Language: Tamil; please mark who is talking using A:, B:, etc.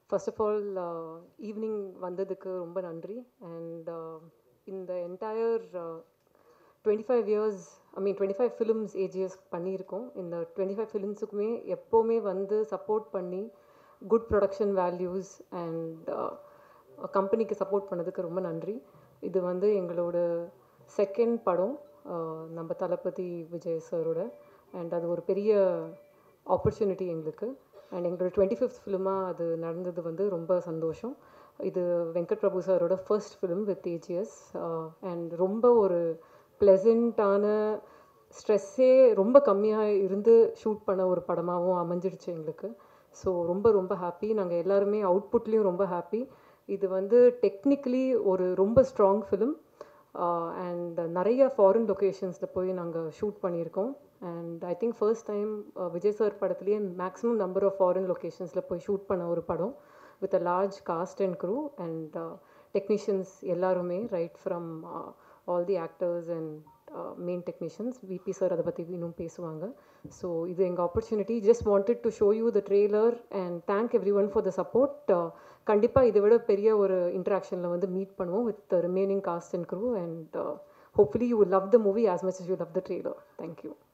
A: ஃபர்ஸ்ட் ஆஃப் ஆல் ஈவினிங் வந்ததுக்கு ரொம்ப நன்றி அண்ட் இந்த entire twenty five years I mean twenty five films AGS பண்ணியிருக்கோம் இந்த டுவெண்ட்டி ஃபைவ் ஃபிலிம்ஸுக்குமே எப்போவுமே வந்து சப்போர்ட் பண்ணி குட் ப்ரொடக்ஷன் வேல்யூஸ் அண்ட் கம்பெனிக்கு சப்போர்ட் பண்ணதுக்கு ரொம்ப நன்றி இது வந்து எங்களோட செகண்ட் படம் uh, நம்ம தளபதி விஜய் சாரோட அண்ட் அது ஒரு பெரிய ஆப்பர்ச்சுனிட்டி எங்களுக்கு அண்ட் எங்களோட டுவெண்ட்டி ஃபிஃப்த் ஃபிலிமாக அது நடந்தது வந்து ரொம்ப சந்தோஷம் இது வெங்கட் பிரபு சாரோட first film with AGS and ரொம்ப ஒரு ப்ளெசண்ட்டான ஸ்ட்ரெஸ்ஸே ரொம்ப கம்மியாக இருந்து ஷூட் பண்ண ஒரு படமாகவும் அமைஞ்சிடுச்சு எங்களுக்கு ஸோ ரொம்ப ரொம்ப ஹாப்பி நாங்கள் எல்லாருமே அவுட்புட்லேயும் ரொம்ப ஹாப்பி இது வந்து டெக்னிக்கலி ஒரு ரொம்ப ஸ்ட்ராங் ஃபிலிம் அண்ட் நிறைய ஃபாரின் லொக்கேஷன்ஸில் போய் நாங்கள் ஷூட் பண்ணியிருக்கோம் and I think first time Vijay sir படத்துலேயே மேக்ஸிமம் நம்பர் ஆஃப் ஃபாரின் லொக்கேஷன்ஸில் போய் ஷூட் பண்ண ஒரு படம் with a large cast and crew and technicians எல்லாருமே right from all the actors and main technicians VP sir அதை பற்றி இன்னும் பேசுவாங்க ஸோ இது எங்கள் opportunity just wanted to show you the trailer and thank every one for the support கண்டிப்பாக இதை விட பெரிய ஒரு இன்ட்ராக்ஷனில் வந்து மீட் பண்ணுவோம் with remaining cast and crew and hopefully you love the movie as much as you love the trailer thank you